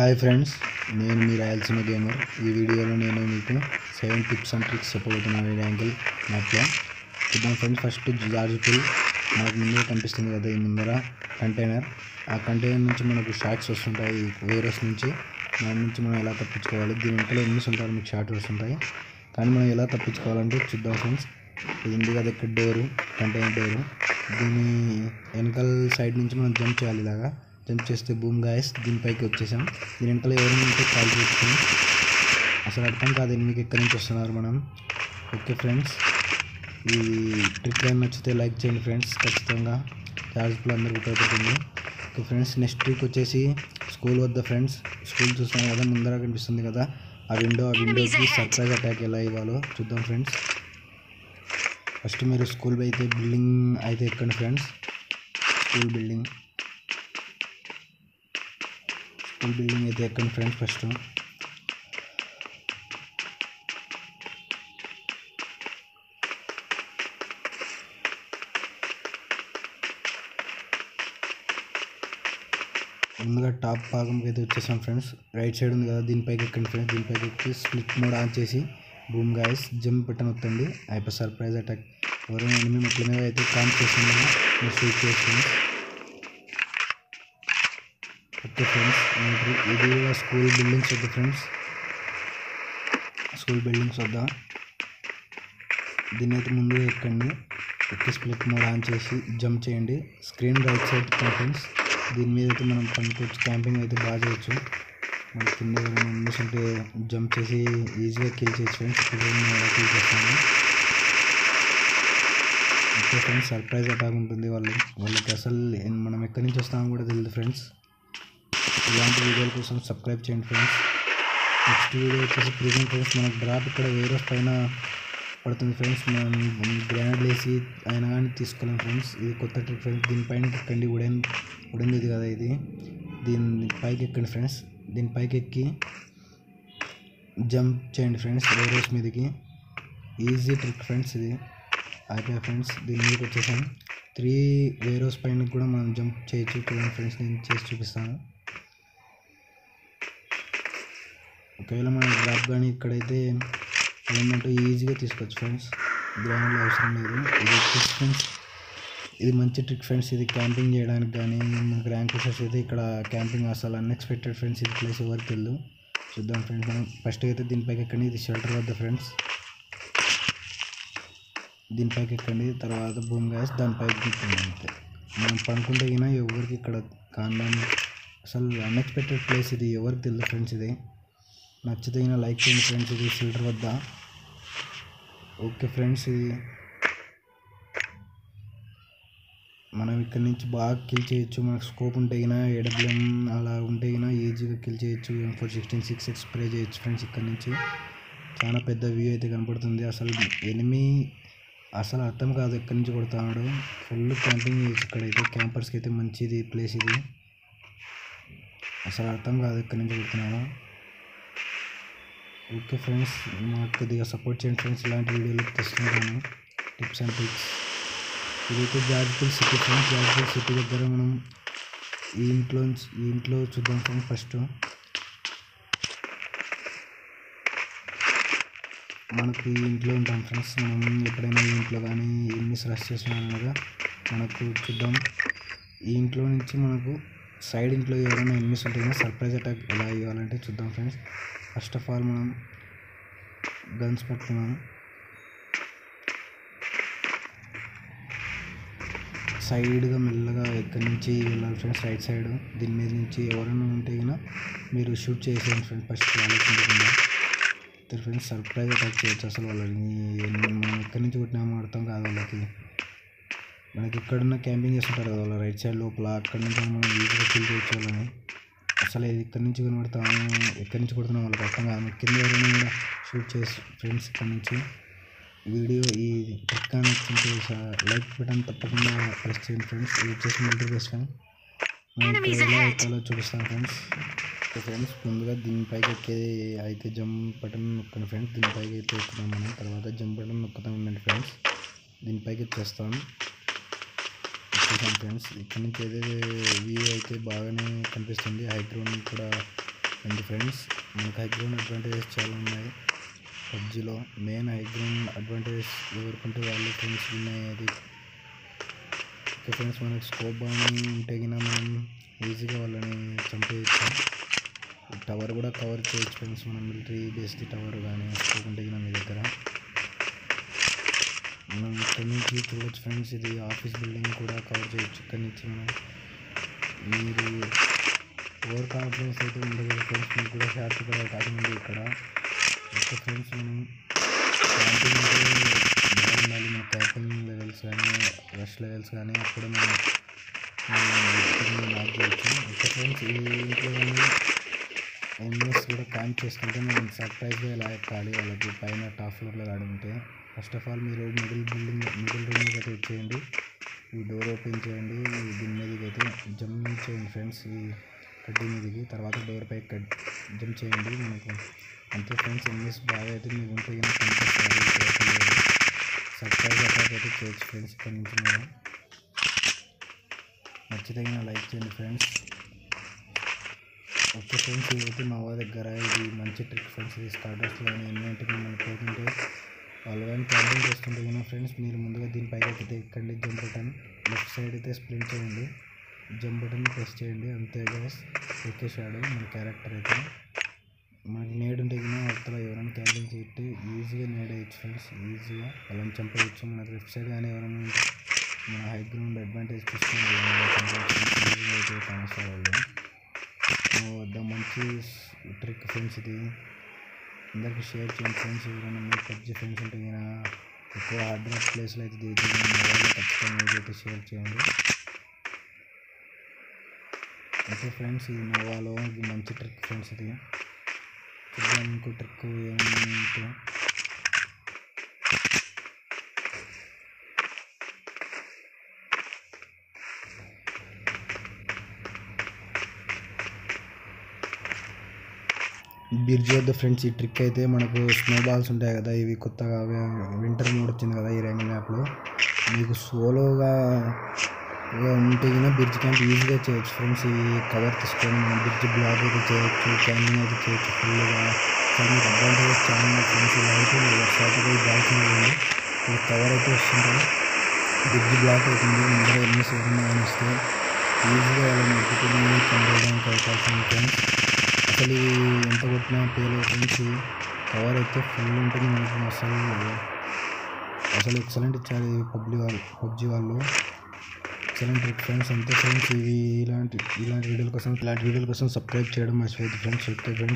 hi friends నేను మీ Rayalaseema gamer ఈ వీడియోలో నేను మీకు సెవెన్ టిప్స్ అండ్ ట్రిక్స్ చెప్పబోతున్నాను ఈ యాంగిల్ మ్యాప్లో చూద్దాం ఫ్రెండ్స్ ఫస్ట్ జార్జ్ పుల్ మనకు ముందే కనిపిస్తుంది కదా ఈ ముందర కంటైనర్ ఆ కంటైనర్ నుంచి మనకు షార్ట్స్ వస్తుంటాయి వైరస్ నుంచి దాని నుంచి మనం ఎలా తప్పించుకోవాలి దీని వెంటనే ఎన్ని ఉంటారు మీకు షార్ట్స్ వస్తుంటాయి కానీ మనం ఎలా తప్పించుకోవాలంటే చూద్దాం ఫ్రెండ్స్ ఇది ఉంది కదా ఇక్కడ డోరు కంటైనర్ డోరు దీని వెనకాల సైడ్ నుంచి మనం జంప్ చేయాలి ఇలాగా జంప్ చేస్తే బూమ్ గాయస్ దీనిపైకి వచ్చేసాం దీని వెనకాల ఎవరైనా ఉంటే కాల్ చేసుకుని అసలు అర్థం కాదు మీకు ఎక్కడి నుంచి వస్తున్నారు మనం ఓకే ఫ్రెండ్స్ ఈ ట్రిక్ కానీ నచ్చితే లైక్ చేయండి ఫ్రెండ్స్ ఖచ్చితంగా చార్జ్ఫుల్ అందరికి ఉపయోగపడుతుంది ఓకే ఫ్రెండ్స్ నెక్స్ట్ ట్రిక్ వచ్చేసి స్కూల్ వద్ద ఫ్రెండ్స్ స్కూల్ చూస్తాం కదా ముందర కనిపిస్తుంది కదా ఆ విండో ఆ విండోకి సర్ప్రైజ్ అటాక్ ఎలా ఇవ్వాలో చూద్దాం ఫ్రెండ్స్ ఫస్ట్ మీరు స్కూల్ అయితే బిల్డింగ్ అయితే ఎక్కండి friends school building school building అయితే ఎక్కండి ఫ్రెండ్స్ ఫస్ట్ ముందుగా టాప్ భాగంకి అయితే వచ్చేసాం ఫ్రెండ్స్ రైట్ సైడ్ ఉంది కదా దీనిపైకి ఎక్కండి ఫ్రెండ్స్ దీనిపైకి ఎక్కి స్ప్లిట్ మోడ్ ఆన్ చేసి బూమ్ గాయస్ జంప్ బటన్ వస్తుంది హైపర్ సర్ప్రైజ్ అటాక్ ఎవరైనా ఎనిమి మెట్ల మీద అయితే కాన్ చేసిందో మీరు షూట్ చేస్తుంది ఓకే ఫ్రెండ్స్ మీకు ఇది కూడా స్కూల్ బిల్డింగ్స్ వద్ద ఫ్రెండ్స్ స్కూల్ బిల్డింగ్స్ వద్ద దీన్ని అయితే ముందు ఎక్కండి ఎక్కి స్ప్లిట్ మోడ్ ఆన్ చేసి జంప్ చేయండి స్క్రీన్ రైట్ సైడ్ ఫ్రెండ్స్ దీని మీద అయితే మనం పనుకోవచ్చు క్యాంపింగ్ అయితే బాగా చేయొచ్చు మన కింద ఎవరైనా ఎనిమిస్ ఉంటే జంప్ చేసి ఈజీగా కిల్ చేయొచ్చు ఫ్రెండ్స్ ఇప్పుడు నేను ఎలా కిల్ చేస్తాను ఓకే ఫ్రెండ్స్ సర్ప్రైజ్ అటాక్ ఉంటుంది వాళ్ళు వాళ్ళకి అసలు ఏం- మనం ఎక్కడి నుంచి వస్తామో కూడా తెలియదు ఫ్రెండ్స్ ఇలాంటి వీడియోల కోసం సబ్స్క్రైబ్ చేయండి ఫ్రెండ్స్ నెక్స్ట్ వీడియో వచ్చేసి ప్రీమియం ఫ్రెండ్స్ మనకు డ్రాప్ ఇక్కడ వేరే పైన పడుతుంది ఫ్రెండ్స్ మనం గ్రానైడ్ వేసి అయినా కానీ తీసుకోలేం ఫ్రెండ్స్ ఇది కొత్త ట్రిక్ ఫ్రెండ్స్ దీనిపైన ఎక్కండి ఉడెన్ ఉడెన్ ఇది కదా ఇది దీని పైకి ఎక్కండి ఫ్రెండ్స్ దీని పైకి ఎక్కి జంప్ చేయండి ఫ్రెండ్స్ వేరేస్ మీదకి ఈజీ ట్రిక్ ఫ్రెండ్స్ ఇది అయిపోయా ఫ్రెండ్స్ దీని మీదకి వచ్చేసాం త్రీ వేరోస్ పైన కూడా మనం జంప్ చేయొచ్చు చూడండి ఫ్రెండ్స్ నేను చేసి చూపిస్తాను ఒకవేళ మనం డ్రాప్ కానీ ఇక్కడైతే ఏంటంటే ఈజీగా తీసుకోవచ్చు ఫ్రెండ్స్ గ్రౌండ్లో అవసరం లేదు ఇది ట్రిక్ ఫ్రెండ్స్ ఇది మంచి ట్రిక్ ఫ్రెండ్స్ ఇది క్యాంపింగ్ చేయడానికి కానీ మనకు ర్యాంక్ పుషర్స్ అయితే ఇక్కడ క్యాంపింగ్ అసలు అన్ఎక్స్పెక్టెడ్ ఫ్రెండ్స్ ఇది ప్లేస్ ఎవరికి తెలియదు చూద్దాం ఫ్రెండ్స్ మనం ఫస్ట్ అయితే దీనిపైకి ఎక్కండి ఇది షెల్టర్ వద్ద ఫ్రెండ్స్ దీనిపైకి ఎక్కండి తర్వాత భూమి గ్యాస్ దానిపైకి ఎక్కండి అంతే మనం పనుకుంటే అయినా ఎవరికి ఇక్కడ కాండం అసలు అన్ఎక్స్పెక్టెడ్ ప్లేస్ ఇది ఎవరికి తెలియదు ఫ్రెండ్స్ ఇది నచ్చితే అయినా లైక్ చేయండి ఫ్రెండ్స్ ఇది షెల్టర్ వద్ద ఓకే ఫ్రెండ్స్ ఇది మనం ఇక్కడ నుంచి బాగా కిల్ చేయొచ్చు మనకు స్కోప్ ఉంటే అయినా ఏడబ్ల్యూఎం అలా ఉంటే అయినా ఈజీగా కిల్ చేయొచ్చు M four sixteen six X spray చేయొచ్చు ఫ్రెండ్స్ ఇక్కడ నుంచి చాలా పెద్ద వ్యూ అయితే కనపడుతుంది అసలు ఎనిమి అసలు అర్థం కాదు ఎక్కడి నుంచి కొడతాడు ఫుల్ క్యాంపింగ్ చేయొచ్చు ఇక్కడైతే క్యాంపర్స్కి అయితే మంచిది ప్లేస్ ఇది అసలు అర్థం కాదు ఎక్కడి నుంచి కొడుతున్నాడో ఓకే ఫ్రెండ్స్ మాకు కొద్దిగా సపోర్ట్ చేయండి ఫ్రెండ్స్ ఇలాంటి వీడియోలు తెస్తుంటాను టిప్స్ అండ్ ట్రిక్స్ ఇదైతే Georgopol city friends Georgopol city దగ్గర మనం ఈ ఇంట్లో ఈ ఇంట్లో చూద్దాం ఫ్రెండ్స్ ఫస్ట్ మనకు ఈ ఇంట్లో ఉంటాం ఫ్రెండ్స్ మనం ఎప్పుడైనా ఈ ఇంట్లో కానీ ఎన్ని రష్ చేస్తున్నాం కదా మనకు చూద్దాం ఈ ఇంట్లో నుంచి మనకు సైడ్ ఇంట్లో ఎవరైనా ఎనిమిస్ ఉంటే సర్ప్రైజ్ అటాక్ ఎలా ఇవ్వాలంటే చూద్దాం ఫ్రెండ్స్ ఫస్ట్ ఆఫ్ ఆల్ మనం గన్స్ పట్టుకున్నాం సైడ్గా మెల్లగా ఎక్కడి నుంచి వెళ్ళాలి ఫ్రెండ్స్ రైట్ సైడ్ దీని మీద నుంచి ఎవరైనా ఉంటే కన్నా మీరు షూట్ చేసేయండి ఫ్రెండ్స్ ఫస్ట్ ఆలోచించకుండా ఇద్దరు ఫ్రెండ్స్ సర్ప్రైజ్ అటాక్ చేయొచ్చు అసలు వాళ్ళని ఎన్ని- మనం ఎక్కడి నుంచి కొట్టినామో అర్థం కాదు వాళ్ళకి మనకి ఎక్కడున్న క్యాంపింగ్ చేస్తుంటారు కదా వాళ్ళ రైట్ సైడ్ లోపల అక్కడి నుంచి మనం ఈజీగా ఫీల్ చేయొచ్చు వాళ్ళని అసలు ఇది ఇక్కడి నుంచి కనబడతాము ఎక్కడి నుంచి కొడుతున్నాం వాళ్ళకి అర్థం కాదు మనకి కింద ఎవరైనా కూడా షూట్ చేసి ఫ్రెండ్స్ ఇక్కడ నుంచి వీడియో ఈ ట్రిక్ నచ్చింటే లైక్ బటన్ తప్పకుండా ప్రెస్ చేయండి ఫ్రెండ్స్ ఇది వచ్చేసి మిలిటరీ బేస్ ఫ్రెండ్ మనం ఇక్కడ ఎలా ఎక్కాలో చూపిస్తాను ఫ్రెండ్స్ ఓకే ఫ్రెండ్స్ ముందుగా దీనిపైకి ఎక్కే అయితే జంప్ బటన్ నొక్కండి ఫ్రెండ్స్ దీనిపైకి అయితే ఎక్కుతాం మనం తర్వాత జంప్ బటన్ నొక్కుతాం ఉండండి ఫ్రెండ్స్ దీనిపైకి ఎక్కేస్తాం చూసాం ఫ్రెండ్స్ ఇక్కడ నుంచి అయితే వ్యూ అయితే బాగానే కనిపిస్తుంది హై గ్రౌండ్ కూడా అండ్ ఫ్రెండ్స్ మనకు హై గ్రౌండ్ అడ్వాంటేజెస్ చాలా ఉన్నాయి పబ్జీలో మెయిన్ హై గ్రౌండ్ అడ్వాంటేజెస్ ఎవరుకుంటే వాళ్ళు ఫ్రెండ్స్ విన్ అయ్యేది ఓకే ఫ్రెండ్స్ మనకు స్కోప్ బాగా ఉంటే గిన మనం ఈజీగా వాళ్ళని చంపేయచ్చు టవర్ కూడా కవర్ చేయొచ్చు ఫ్రెండ్స్ మనం మిలిటరీ బేస్డ్ టవర్ కానీ స్కోప్ ఉంటే గిన మీ దగ్గర మనం ఇక్కడ నుంచి చూడొచ్చు ఫ్రెండ్స్ ఇది ఆఫీస్ బిల్డింగ్ కూడా కవర్ చేయొచ్చు ఇక్కడ నుంచి మనం మీరు ఓవర్ కాన్ఫిడెన్స్ అయితే ఉండదు ఫ్రెండ్స్ మీకు కూడా షార్ట్ కూడా అవకాశం ఉంది ఇక్కడ ఓకే ఫ్రెండ్స్ మనం క్యాంపింగ్ అంటే బాగుండాలి మన క్యాంపింగ్ లెవెల్స్ కానీ రష్ లెవెల్స్ కానీ అప్పుడు మనం లాక్ చేయొచ్చు ఓకే ఫ్రెండ్స్ ఈ ఇంట్లో కానీ ఎన్ఎస్ కూడా క్యాంప్ చేసుకుంటే మనం సర్ప్రైజ్గా ఎలా ఎక్కాలి వాళ్ళకి పైన టాప్ ఫ్లోర్లో ఆడుంటే ఫస్ట్ ఆఫ్ ఆల్ మీరు మిడిల్ బిల్డింగ్ మిడిల్ రూమ్కి అయితే వచ్చేయండి ఈ డోర్ ఓపెన్ చేయండి దీని మీదకి అయితే జంప్ చేయండి ఫ్రెండ్స్ ఈ కడ్డీ మీదకి తర్వాత డోర్ పై జంప్ చేయండి మనకు అంతే ఫ్రెండ్స్ ఎన్ఎస్ బాగా అయితే మీకు ఉంటే కనుక కనిపిస్తారు సబ్స్క్రైబ్ అటాక్ అయితే చేయొచ్చు ఫ్రెండ్స్ ఇక్కడ నుంచి మీరు నచ్చితే కనుక లైక్ చేయండి ఫ్రెండ్స్ ఓకే ఫ్రెండ్స్ ఇదైతే మా వాళ్ళ దగ్గర ఇది మంచి ట్రిక్ ఫ్రెండ్స్ ఇది స్టార్టర్స్ కానీ ఎన్నింటికి మనం పోతుంటే వాళ్ళు కానీ క్యాంపింగ్ చేస్తుంటే కనుక ఫ్రెండ్స్ మీరు ముందుగా దీనిపైకి ఎక్కితే ఎక్కండి జంప్ బటన్ లెఫ్ట్ సైడ్ అయితే స్ప్రింట్ చేయండి జంప్ బటన్ ప్రెస్ చేయండి అంతే గైస్ ఎక్కేసాడు మన క్యారెక్టర్ అయితే మనకి నేడు ఉంటే కన్నా అవతల ఎవరైనా క్యాంపింగ్ చేస్తే ఈజీగా నేడ్ అయ్యచ్చు ఫ్రెండ్స్ ఈజీగా వాళ్ళని చంపేయచ్చు మన లెఫ్ట్ సైడ్ కానీ ఎవరైనా ఉంటే మన హై గ్రౌండ్ అడ్వాంటేజ్ తీసుకుని ఈజీగా అయితే కానిస్తారు వాళ్ళు వద్ద మంచి ట్రిక్ ఫ్రెండ్స్ ఇది అందరికీ షేర్ చేయండి ఫ్రెండ్స్ ఎవరైనా మీకు పబ్జీ ఫ్రెండ్స్ ఉంటే కన్నా ఎక్కువ హార్డ్ వర్క్ ప్లేస్లో అయితే దిగుతూ వాళ్ళు ఖచ్చితంగా అయితే షేర్ చేయండి ఓకే ఫ్రెండ్స్ ఇది నోవాలో ఇది మంచి ట్రిక్ ఫ్రెండ్స్ ఇది చూద్దాం ఇంకో ట్రిక్ ఏమంటే బిర్జ్ వద్ద ఫ్రెండ్స్ ఈ ట్రిక్ అయితే మనకు స్నో బాల్స్ ఉంటాయి కదా ఇవి కొత్తగా వింటర్ మోడ్ వచ్చింది కదా ఈ ర్యాంక్ మ్యాప్లో మీకు సోలోగా ఉంటే కన్నా బ్రిడ్జ్ క్యాంప్ ఈజీగా చేయొచ్చు ఫ్రెండ్స్ ఈ కవర్ తీసుకొని మనం బ్రిడ్జ్ బ్లాక్ అయితే చేయొచ్చు క్యాంపింగ్ అయితే చేయొచ్చు ఫుల్గా చాలా మీకు అడ్వాంటేజెస్ చాలా ఉన్నాయి ఫ్రెండ్స్ ఇలా అయితే సాటర్డే బ్లాక్ ఉంది ఈ కవర్ అయితే వస్తుంది బ్రిడ్జ్ బ్లాక్ అవుతుంది ముందర ఎన్ని సెకండ్ కానీ వస్తే ఈజీగా వాళ్ళని ఎక్కుతుని చంపేయడానికి అవకాశం ఉంది ఫ్రెండ్స్ అసలు ఇది ఎంత కొట్టినా పేరు ఫ్రెండ్స్ కవర్ అయితే ఫుల్ ఉంటుంది మనకు అసలు అసలు ఎక్సలెంట్ ఇచ్చారు ఈ పబ్జి వాళ్ళు పబ్జి వాళ్ళు ఎక్సలెంట్ ఫ్రెండ్స్ అంతే ఫ్రెండ్స్ ఇవి ఇలాంటి ఇలాంటి వీడియోల కోసం ఇలాంటి వీడియోల కోసం సబ్స్క్రైబ్ చేయడం మర్చిపోయింది ఫ్రెండ్స్ ఓకే ఫ్రెండ్స్